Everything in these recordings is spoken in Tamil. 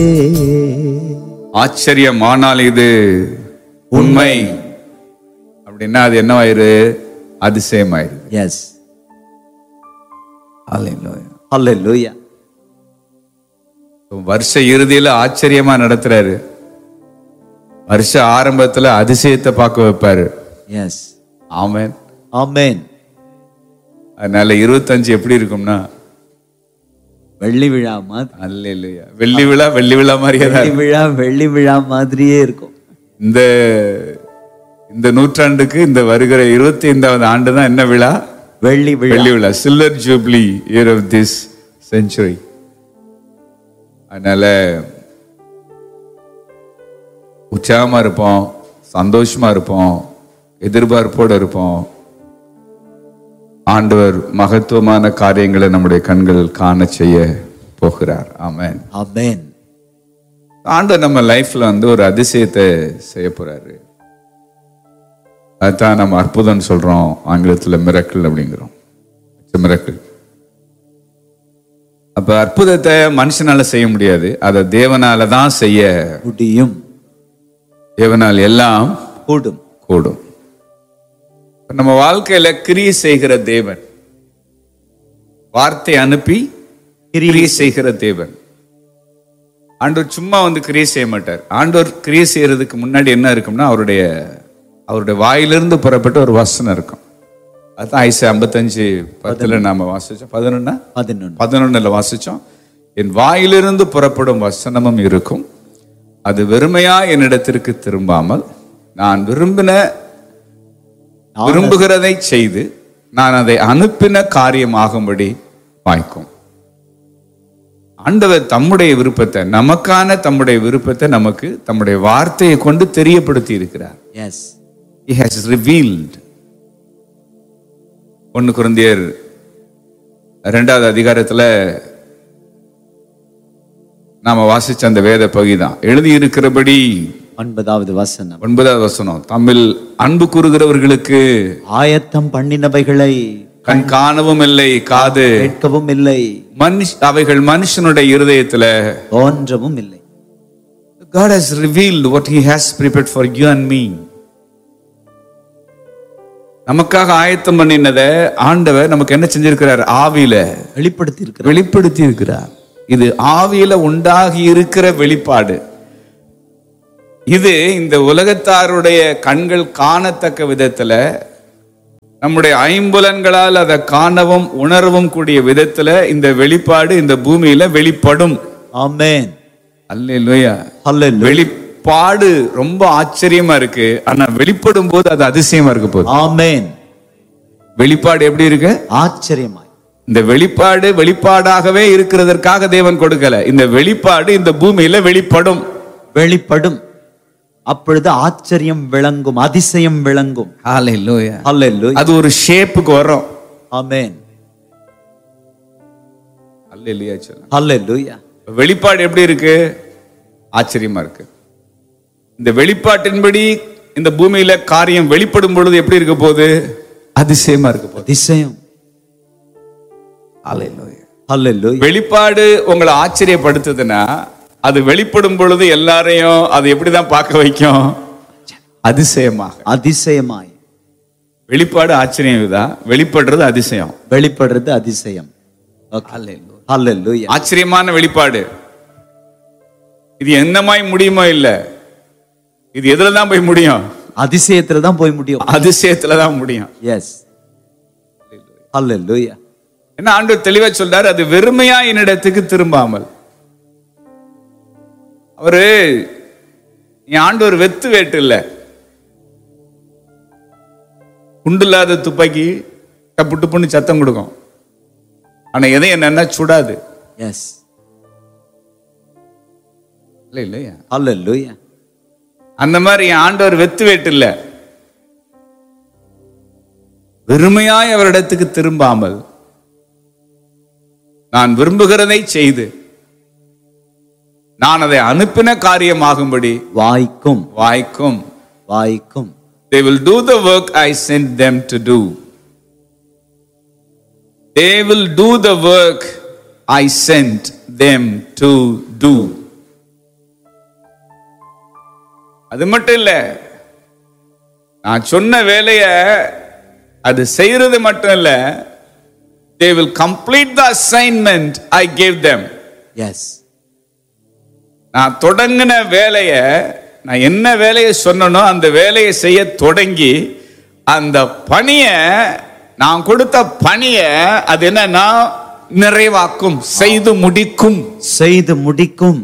ஆச்சரியமானால் இது உண்மை அப்படின்னா அது என்னவாயிரு அதிசயமாயிரு எஸ் ஹalleluya வருஷ இறுதியில ஆச்சரியமா நடத்துறாரு வருஷ ஆரம்பத்துல அதிசயத்தை பார்க்க வைப்பாரு எஸ் ஆமென் ஆமென் அதனால இருபத்தஞ்சு எப்படி இருக்கும்னா வெள்ளி விழா மாதிரி அல்ல இல்லையா வெள்ளி விழா வெள்ளி விழா மாதிரியே தான் வெள்ளி விழா வெள்ளி விழா மாதிரியே இருக்கும் இந்த இந்த நூற்றாண்டுக்கு இந்த வருகிற இருபத்தி ஐந்தாவது ஆண்டு தான் என்ன விழா வெள்ளி விழா வெள்ளி விழா silver jubilee year of this century அதனால உற்சாகமா இருப்போம் சந்தோஷமா இருப்போம் எதிர்பார்ப்போடு இருப்போம் ஆண்டவர் மகத்துவமான காரியங்களை நம்முடைய கண்கள் காண செய்ய போகிறார் ஆமென் ஆமென் ஆண்டவர் நம்ம லைஃப்ல வந்து ஒரு அதிசயத்தை செய்ய போறாரு அதுதான் நம்ம அற்புதம்னு சொல்றோம் ஆங்கிலத்துல மிரக்கல் அப்படிங்கிறோம் மிரக்கல் அப்ப அற்புதத்தை மனுஷனால செய்ய முடியாது அதை தேவனால தான் செய்ய முடியும் தேவனால் எல்லாம் கூடும் கூடும் இப்ப நம்ம வாழ்க்கையில கிரியை செய்கிற தேவன் வார்த்தை அனுப்பி கிரியை செய்கிற தேவன் ஆண்டவர் சும்மா வந்து கிரியை செய்ய மாட்டார் ஆண்டவர் கிரியை செய்யறதுக்கு முன்னாடி என்ன இருக்கும்னா அவருடைய அவருடைய வாயிலிருந்து புறப்பட்ட ஒரு வசனம் இருக்கும் அதுதான் ஐசா ஐம்பத்தஞ்சு பத்துல நாம வாசிச்சோம் பதினொன்னா பதினொன்று பதினொன்னுல வாசிச்சோம் என் வாயிலிருந்து புறப்படும் வசனமும் இருக்கும் அது வெறுமையா என்னிடத்திற்கு திரும்பாமல் நான் விரும்பின விரும்புகிறதை செய்து நான் அதை அனுப்பின காரியமாகும்படி வாய்க்கும் ஆண்டவர் தம்முடைய விருப்பத்தை நமக்கான தம்முடைய விருப்பத்தை நமக்கு தம்முடைய வார்த்தையை கொண்டு தெரியப்படுத்தி இருக்கிறார் எஸ் He has revealed ஒன்னு குருந்தியர் ரெண்டாவது அதிகாரத்துல நாம வாசிச்ச அந்த வேத பகுதி தான் எழுதி இருக்கிறபடி ஒன்பதாவது வசனம் ஒன்பதாவது வசனம் தமிழ் அன்பு கூறுகிறவர்களுக்கு ஆயத்தம் பண்ணினவைகளை கண் காணவும் இல்லை காது கேட்கவும் இல்லை மனுஷ் அவைகள் மனுஷனுடைய இருதயத்துல தோன்றவும் இல்லை God has revealed what he has prepared for you and me நமக்காக ஆயத்தம் பண்ணினதை ஆண்டவர் நமக்கு என்ன செஞ்சிருக்கிறார் ஆவியில வெளிப்படுத்தி இருக்கிறார் வெளிப்படுத்தி இருக்கிறார் இது ஆவியில உண்டாகி இருக்கிற வெளிப்பாடு இது இந்த உலகத்தாருடைய கண்கள் காணத்தக்க விதத்துல நம்முடைய ஐம்புலன்களால் அதை காணவும் உணரவும் கூடிய விதத்துல இந்த வெளிப்பாடு இந்த பூமியில வெளிப்படும் ஆமென் அல்லேலூயா ஹalleluya வெளிப்பாடு ரொம்ப ஆச்சரியமா இருக்கு ஆனா வெளிப்படும் போது அது அதிசயமா இருக்க போகுது ஆமென் வெளிப்பாடு எப்படி இருக்கு ஆச்சரியமாய் இந்த வெளிப்பாடு வெளிப்பாடாகவே இருக்கிறதற்காக தேவன் கொடுக்கல இந்த வெளிப்பாடு இந்த பூமியில வெளிப்படும் வெளிப்படும் அப்பொழுது ஆச்சரியம் விளங்கும் அதிசயம் விளங்கும் ஹalleluya ஹalleluya அது ஒரு ஷேப்புக்கு வரும் ஆமென் அல்லேலூயா சொல்ல ஹalleluya வெளிப்பாடு எப்படி இருக்கு ஆச்சரியமா இருக்கு இந்த வெளிப்பாட்டின்படி இந்த பூமியில காரியம் வெளிப்படும் பொழுது எப்படி இருக்க போகுது அதிசயமா இருக்க போகுது அதிசயம் ஹalleluya ஹalleluya வெளிப்பாடு உங்களை ஆச்சரியப்படுத்துதுன்னா அது வெளிப்படும் பொழுது எல்லாரையும் அது எப்படிதான் பார்க்க வைக்கும் அதிசயமாக அதிசயமாய் வெளிப்பாடு ஆச்சரியம் தான் வெளிப்படுறது அதிசயம் வெளிப்படுறது அதிசயம் ஹalleluya ஆச்சரியமான வெளிப்பாடு இது என்னமாய் முடியுமோ இல்ல இது எதுல தான் போய் முடியும் அதிசயத்துல தான் போய் முடியும் அதிசயத்துல தான் முடியும் எஸ் ஹalleluya என்ன ஆண்டவர் தெளிவா சொல்றாரு அது வெறுமையா என்னிடத்துக்கு திரும்பாமல் அவரு என் ஆண்டவர் வெத்து வேட்டு இல்ல குண்டில்லாத துப்பாக்கி டப்பு டப்புன்னு சத்தம் கொடுக்கும் ஆனா எதையும் என்னன்னா சுடாது எஸ் இல்ல இல்லையா ஹalleluya அந்த மாதிரி என் ஆண்டவர் வெத்து வேட்டு இல்ல வெறுமையாய் அவரிடத்துக்கு திரும்பாமல் நான் விரும்புகிறதை செய்து நான் அதை அனுப்பின காரியமாகும்படி வாய்க்கும் வாய்க்கும் வாய்க்கும் they will do the work I sent them to do. They will do the work I sent them to do. அது மட்டும் இல்ல நான் சொன்ன வேலைய அது செய்யறது மட்டும் இல்ல they will complete the assignment I gave them yes நான் தொடங்கின வேலைய நான் என்ன வேலையை சொன்னனோ அந்த வேலையை செய்ய தொடங்கி அந்த பணியை நான் கொடுத்த பணியை அது என்னன்னா நிறைவாக்கும் செய்து முடிக்கும் செய்து முடிக்கும்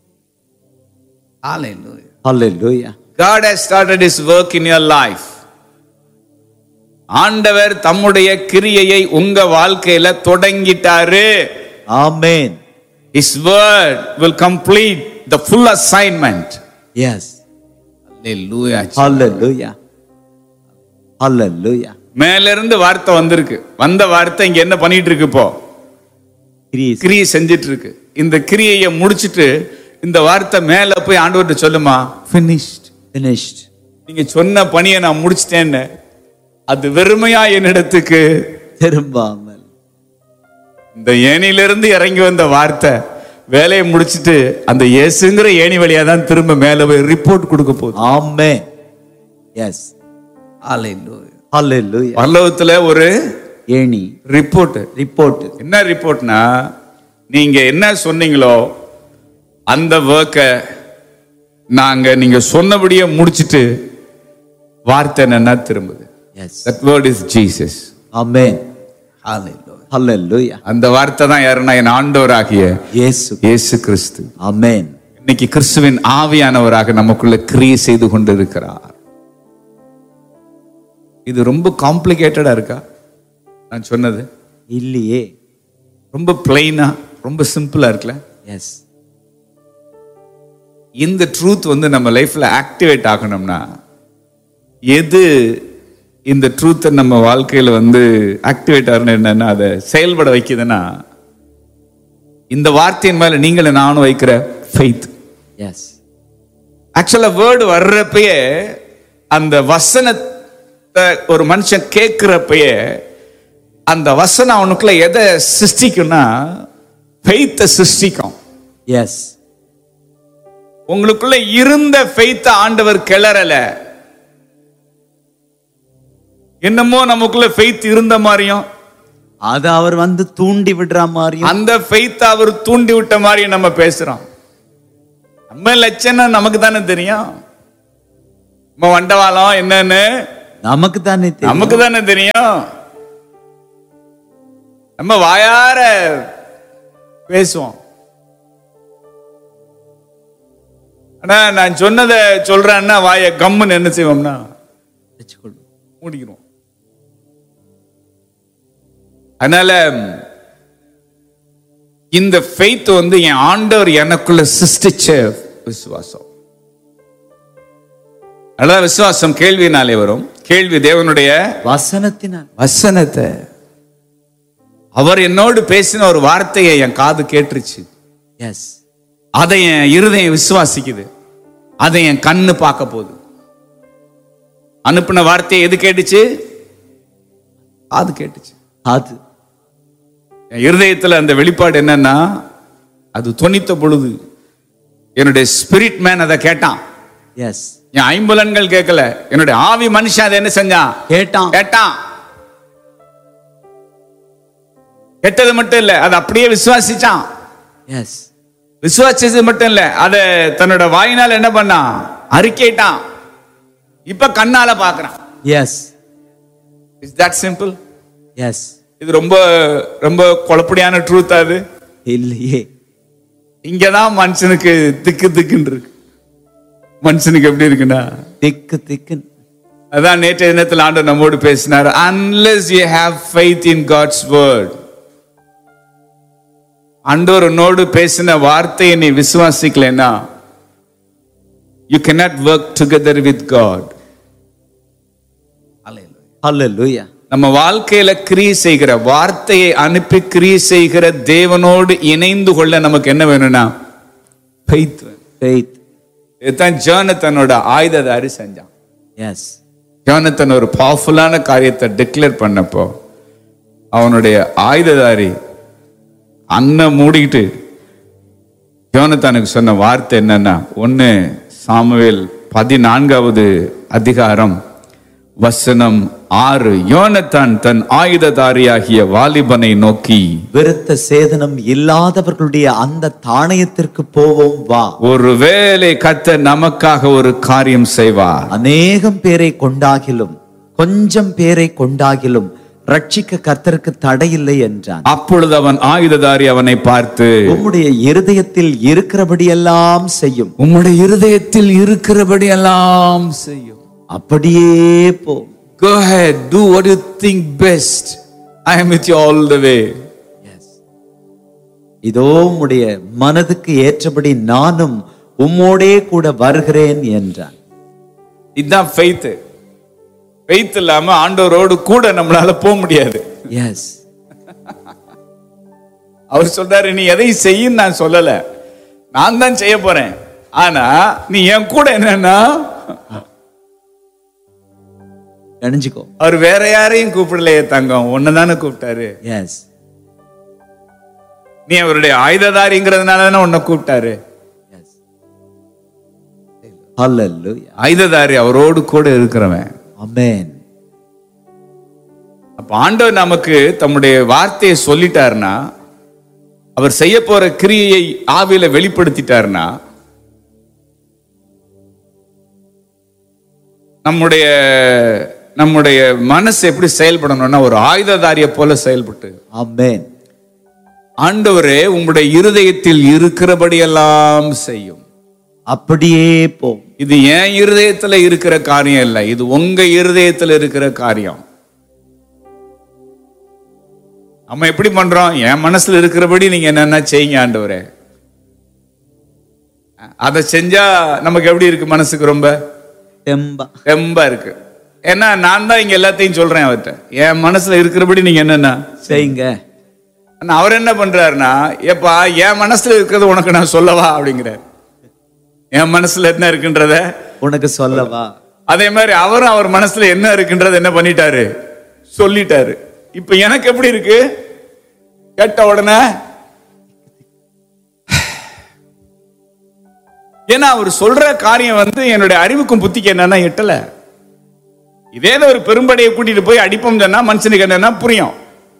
ஹalleluya God has started his work in your life. ஆண்டவர் தம்முடைய கிரியையை உங்க வாழ்க்கையில தொடங்கிட்டாரு amen His word will complete the full assignment. Yes Hallelujah. Hallelujah hallelujah மேல இருந்து வார்த்தை வந்திருக்கு வந்த வார்த்தை இங்க என்ன பண்ணிட்டு இருக்கு இப்போ கிரீஸ் கிரியை செஞ்சிட்டு இருக்கு இந்த கிரியையை முடிச்சிட்டு இந்த வார்த்தை மேல போய் ஆண்டவர்கிட்ட சொல்லுமா finished finished நீங்க சொன்ன பணியை நான் முடிச்சிட்டேன்னு அது வெறுமையா என்னிடத்துக்கு திரும்பாமல் இந்த ஏணியிலிருந்து இறங்கி வந்த வார்த்தை வேலையை முடிச்சிட்டு அந்த இயேசுங்கிற ஏணி வழியா தான் திரும்ப மேல போய் ரிப்போர்ட் கொடுக்க போகுது ஆமென் எஸ் ஹalleluya பல்லவத்துல ஒரு ஏணி ரிப்போர்ட் ரிப்போர்ட் என்ன ரிப்போர்ட்னா நீங்க என்ன சொன்னீங்களோ அந்த ஒர்க்கை நாங்க நீங்க சொன்னபடியே முடிச்சிட்டு வார்த்தை என்னன்னா திரும்புது yes that word is Jesus amen hallelujah அந்த வார்த்தை தான் யாருன்னா என் ஆண்டவராகிய இயேசு இயேசு கிறிஸ்து ஆமென் இன்னைக்கு கிறிஸ்துவின் ஆவியானவராக நமக்குள்ள கிரியை செய்து கொண்டிருக்கிறார் இது ரொம்ப காம்ப்ளிகேட்டடா இருக்கா நான் சொன்னது இல்லையே ரொம்ப பிளைனா ரொம்ப சிம்பிளா இருக்குல்ல எஸ் இந்த ட்ரூத் வந்து நம்ம லைஃப்ல ஆக்டிவேட் ஆகணும்னா எது இந்த ட்ரூத்தை நம்ம வாழ்க்கையில வந்து ஆக்டிவேட் ஆகணும் என்னன்னா அதை செயல்பட வைக்குதுன்னா இந்த வார்த்தையின் மேல நீங்களும் நானும் வைக்கிற ஃபெய்த் எஸ் ஆக்சுவலா வேர்டு வர்றப்பயே அந்த வசனத்தை ஒரு மனுஷன் கேட்கிறப்பயே அந்த வசனம் அவனுக்குள்ள எதை சிருஷ்டிக்கும்னா ஃபெய்த்தை சிருஷ்டிக்கும் எஸ் உங்களுக்குள்ள இருந்த ஃபெய்த்த ஆண்டவர் கிளறல என்னமோ நமக்குள்ள ஃபெய்த் இருந்த மாதிரியும் அது அவர் வந்து தூண்டி விடுற மாதிரியும் அந்த ஃபெய்த் அவர் தூண்டி விட்ட மாதிரியும் நம்ம பேசுறோம் நம்ம லட்சணம் நமக்கு தானே தெரியும் நம்ம வண்டவாளம் என்னன்னு நமக்கு தானே தெரியும் நமக்கு தானே தெரியும் நம்ம வாயார பேசுவோம் ஆனா நான் சொன்னதை சொல்றேன்னா வாய கம்முன்னு என்ன செய்வோம்னா வச்சுக்கொள்ளும். மூடிக்கிறோம் அதனால இந்த ஃபெய்த் வந்து என் ஆண்டவர் எனக்குள்ள சிருஷ்டிச்ச விசுவாசம் அதான் விசுவாசம் கேள்வினாலே வரும் கேள்வி தேவனுடைய வசனத்தினால் வசனத்தை அவர் என்னோடு பேசின ஒரு வார்த்தையை என் காது கேட்டுருச்சு எஸ் அதை என் இருதயம் விசுவாசிக்குது அதை என் கண்ணு பார்க்க போகுது அனுப்பின வார்த்தையை எது கேட்டுச்சு காது கேட்டுச்சு அது என் இருதயத்துல அந்த வெளிப்பாடு என்னன்னா அது தொனித்த பொழுது என்னுடைய ஸ்பிரிட் மேன் அதை கேட்டான் எஸ் என் ஐம்புலன்கள் கேட்கல என்னுடைய ஆவி மனுஷன் அதை என்ன செஞ்சான் கேட்டான் கேட்டான் கேட்டது மட்டும் இல்ல அதை அப்படியே விசுவாசிச்சான் எஸ் விசுவாசிச்சது மட்டும் இல்ல அதை தன்னோட வாயினால் என்ன பண்ணான் அறிக்கையிட்டான் இப்ப கண்ணால பாக்குறான் yes is that simple yes இது ரொம்ப ரொம்ப குழப்படியான ட்ரூத் அது இல்லையே இங்கதான் மனுஷனுக்கு திக்கு திக்குன்னு இருக்கு மனுஷனுக்கு எப்படி இருக்குன்னா திக்கு திக்கு அதான் நேற்றைய தினத்தில் ஆண்டு நம்மோடு பேசினார் unless you have faith in God's word ஆண்டவர் உன்னோடு பேசின வார்த்தையை நீ விசுவாசிக்கலைன்னா you cannot work together with God hallelujah நம்ம வாழ்க்கையில கிரியை செய்கிற வார்த்தையை அனுப்பி கிரியை செய்கிற தேவனோடு இணைந்து கொள்ள நமக்கு என்ன வேணும்னா faith வேணும் faith இதுதான் ஜோனத்தனோட ஆயுததாரி செஞ்சான் எஸ் யோனத்தன் ஒரு பவர்ஃபுல்லான காரியத்தை டிக்ளேர் பண்ணப்போ அவனுடைய ஆயுததாரி அண்ணன் மூடிக்கிட்டு யோனத்தானுக்கு சொன்ன வார்த்தை என்னன்னா ஒண்ணு சாமுவேல் பதினான்காவது அதிகாரம் வசனம் ஆறு யோனத்தான் தன் ஆயுததாரியாகிய வாலிபனை நோக்கி விருத்த சேதனம் இல்லாதவர்களுடைய அந்த தானயத்திற்கு போவோம் வா ஒருவேளை கர்த்தர் நமக்காக ஒரு காரியம் செய்வார் அநேகம் பேரை கொண்டாகிலும் கொஞ்சம் பேரை கொண்டாகிலும் ரட்சிக்க கர்த்தருக்கு தடையில்லை என்றான் அப்பொழுது அவன் ஆயுததாரி அவனை பார்த்து உம்முடைய இருதயத்தில் இருக்கிறபடியெல்லாம் செய்யும் உம்முடைய இருதயத்தில் இருக்கிறபடி எல்லாம் செய்யும் அப்படியே போ Go ahead, do what you think best. I am with you all the way. இதோ உம்முடைய மனதுக்கு ஏற்றபடி நானும் உம்மோடே கூட வருகிறேன் என்றான் இதுதான் ஃபெய்த் ஃபெய்த் இல்லாம ஆண்டவரோடு கூட நம்மளால போக முடியாது எஸ் அவர் சொல்றாரு நீ எதையும் செய்யும் நான் சொல்லல நான் தான் செய்ய போறேன் ஆனா நீ என் கூட என்னன்னா நினைஞ்சுக்கோ அவர் வேற யாரையும் கூப்பிடலையே தங்கம் ஒன்னதானே கூப்பிட்டாரு எஸ் நீ அவருடைய ஆயுததாரிங்கிறதுனால தானே உன்னை கூப்பிட்டாரு எஸ் ஹalleluya ஆயுததாரி அவரோடு கூட இருக்கிறவன் ஆமென் அப்ப ஆண்டவர் நமக்கு தம்முடைய வார்த்தையை சொல்லிட்டாருன்னா அவர் செய்ய போற கிரியையை ஆவியில வெளிப்படுத்திட்டாருன்னா நம்முடைய நம்முடைய மனசு எப்படி செயல்படணும்னா ஒரு ஆயுததாரிய போல செயல்பட்டு ஆமென் ஆண்டவரே உங்களுடைய இருதயத்தில் இருக்கிறபடியெல்லாம் செய்யும் அப்படியே போ இது என் இருதயத்துல இருக்கிற காரியம் இல்லை இது உங்க இருதயத்துல இருக்கிற காரியம் நம்ம எப்படி பண்றோம் என் மனசுல இருக்கிறபடி நீங்க என்னென்ன செய்யுங்க ஆண்டவரே அதை செஞ்சா நமக்கு எப்படி இருக்கு மனசுக்கு ரொம்ப தெம்பா ரொம்ப இருக்கு ஏன்னா நான் தான் இங்க எல்லாத்தையும் சொல்றேன் அவர்கிட்ட என் மனசுல இருக்கிறபடி நீங்க என்னென்ன செய்யுங்க ஆனா அவர் என்ன பண்றாருன்னா ஏப்பா என் மனசுல இருக்கிறது உனக்கு நான் சொல்லவா அப்படிங்கிறார் என் மனசுல என்ன இருக்குன்றத உனக்கு சொல்லவா அதே மாதிரி அவரும் அவர் மனசுல என்ன இருக்குன்றத என்ன பண்ணிட்டாரு சொல்லிட்டாரு இப்ப எனக்கு எப்படி இருக்கு கேட்ட உடனே ஏன்னா அவர் சொல்ற காரியம் வந்து என்னுடைய அறிவுக்கும் புத்திக்கு என்னன்னா எட்டல இதே ஒரு பெரும்படையை கூட்டிட்டு போய் அடிப்போம் சொன்னா மனுஷனுக்கு என்னன்னா புரியும்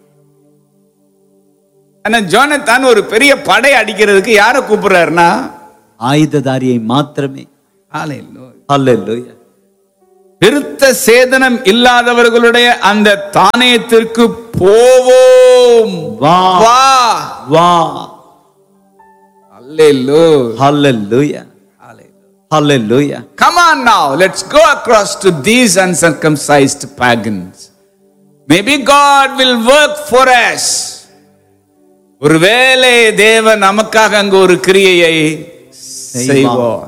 ஆனா ஜோனத்தான் ஒரு பெரிய படை அடிக்கிறதுக்கு யாரை கூப்பிடுறாருன்னா ஆயுததாரியை மாத்திரமே ஹalleluya பெருத்த சேதனம் இல்லாதவர்களுடைய அந்த தானியத்திற்கு போவோம் வா வா வா அல்லேலூ ஹalleluya ஹalleluya Come on now, let's go across to these uncircumcised pagans. Maybe God will work for us. ஒருவேளை தேவன் நமக்காக அங்கு ஒரு கிரியையை செய்வார்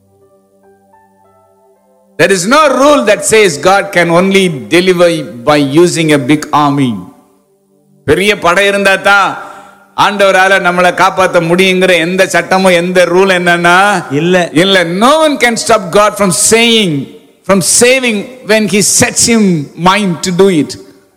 There is no rule that says God can only deliver by using a big army. பெரிய படை இருந்தா தான் ஆண்டவரால நம்மளை காப்பாற்ற முடியுங்கிற எந்த சட்டமும் எந்த ரூல் என்னன்னா இல்ல இல்ல no one can stop God from saying from saving when he sets him mind to do it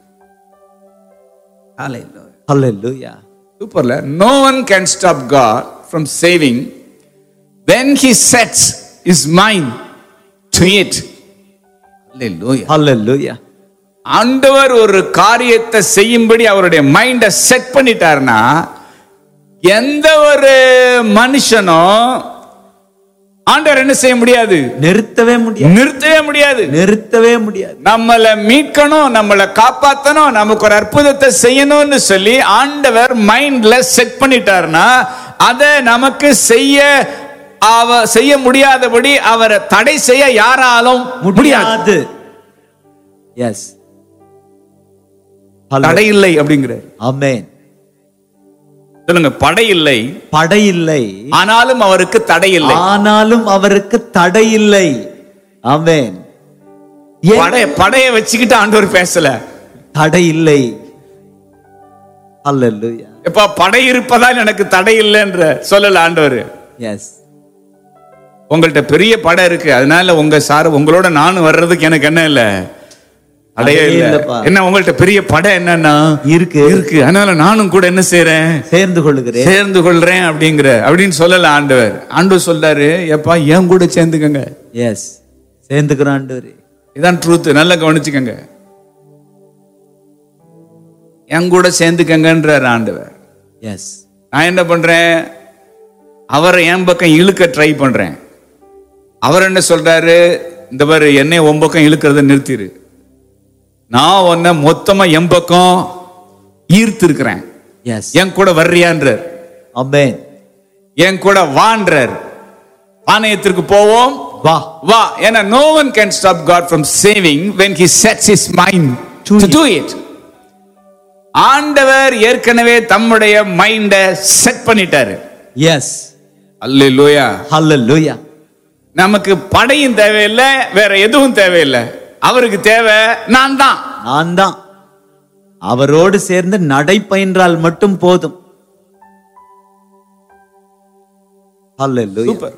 ஹalleluya சூப்பர்ல no one can stop God from saving when he sets his mind to it Hallelujah. ஹalleluya ஆண்டவர் ஒரு காரியத்தை செய்யும்படி அவருடைய மைண்டை செட் பண்ணிட்டாருன்னா எந்த ஒரு மனுஷனும் ஆண்டவர் என்ன செய்ய முடியாது நிறுத்தவே முடியாது நிறுத்தவே முடியாது நிறுத்தவே முடியாது நம்மளை மீட்கணும் நம்மளை காப்பாத்தணும் நமக்கு ஒரு அற்புதத்தை செய்யணும்னு சொல்லி ஆண்டவர் மைண்ட்ல செட் பண்ணிட்டாருன்னா அதை நமக்கு செய்ய அவ செய்ய முடியாதபடி அவரை தடை செய்ய யாராலும் முடியாது முடியாது எஸ் தடை இல்லை அப்படிங்கிற ஆமென் சொல்லுங்க படை இல்லை படை இல்லை ஆனாலும் அவருக்கு தடை இல்லை ஆனாலும் அவருக்கு தடை இல்லை ஆமென் ஏன் படை படையை வச்சுக்கிட்டு ஆண்டவர் பேசல தடை இல்லை ஹalleluya எப்ப படை இருப்பதால் எனக்கு தடை இல்லைன்ற சொல்லல ஆண்டவர் எஸ் உங்கள்ட்ட பெரிய படை இருக்கு அதனால உங்க சார் உங்களோட நானும் வர்றதுக்கு எனக்கு என்ன இல்லை அடையே அடையே இல்ல இல்லப்பா. என்ன உங்கள்ட்ட பெரிய படம் என்னன்னா இருக்கு இருக்கு அதனால நானும் கூட என்ன செய்றேன் சேர்ந்து கொள்ளுகிறேன் சேர்ந்து கொள்றேன் அப்படிங்கிற அப்படின்னு சொல்லல ஆண்டவர் ஆண்டவர் சொல்றாரு எப்பா என் கூட சேர்ந்துக்கங்க எஸ் சேர்ந்துக்கிறோம் ஆண்டவரே இதான் ட்ரூத் நல்லா கவனிச்சுக்கங்க என் கூட சேர்ந்துக்கங்கன்றார் ஆண்டவர் எஸ் நான் என்ன பண்றேன் அவரை என் பக்கம் இழுக்க ட்ரை பண்றேன் அவர் என்ன சொல்றாரு இந்த மாதிரி என்னை உன் பக்கம் இழுக்கிறத நிறுத்திரு நான் உன்னை மொத்தமா என் பக்கம் ஈர்த்து இருக்கிறேன் எஸ் என் கூட வர்றியான்றார் அமேன் என் கூட வான்றார் ஆணையத்திற்கு போவோம் வா வா ஏன்னா no one can stop God from saving when he sets his mind To to to it ஆண்டவர் ஏற்கனவே தம்முடைய மைண்ட செட் பண்ணிட்டாரு எஸ் அல்லேலூயா ஹalleluya நமக்கு படையும் தேவையில்லை வேற எதுவும் தேவையில்லை அவருக்கு தேவை நான் தான் நான் தான் அவரோடு சேர்ந்து நடை பயின்றால் மட்டும் போதும் ஹalleluya சூப்பர்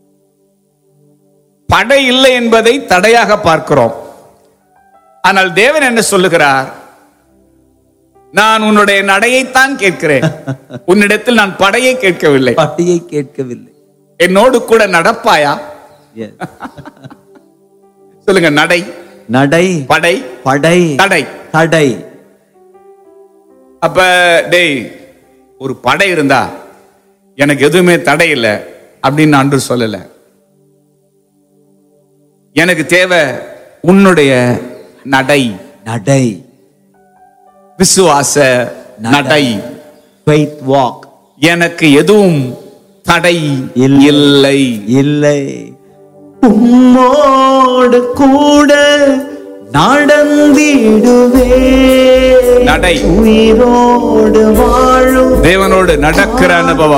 படை இல்லை என்பதை தடையாக பார்க்கிறோம் ஆனால் தேவன் என்ன சொல்லுகிறார் நான் உன்னுடைய நடையைத்தான் கேட்கிறேன் உன்னிடத்தில் நான் படையை கேட்கவில்லை பட்டியை கேட்கவில்லை என்னோடு கூட நடப்பாயா Yes. சொல்லுங்க நடை நடை படை படை தடை தடை அப்ப டேய் ஒரு படை இருந்தா எனக்கு எதுவுமே தடை இல்லை அப்படின்னு அன்று சொல்லல எனக்கு தேவை உன்னுடைய நடை நடை விசுவாச நடை faith walk எனக்கு எதுவும் தடை இல்லை. இல்லை இல்லை உம்மோடு கூட நடந்திடுவே நடை. உயிரோடு வாழும் தேவனோடு நடக்கிற அனுபவம்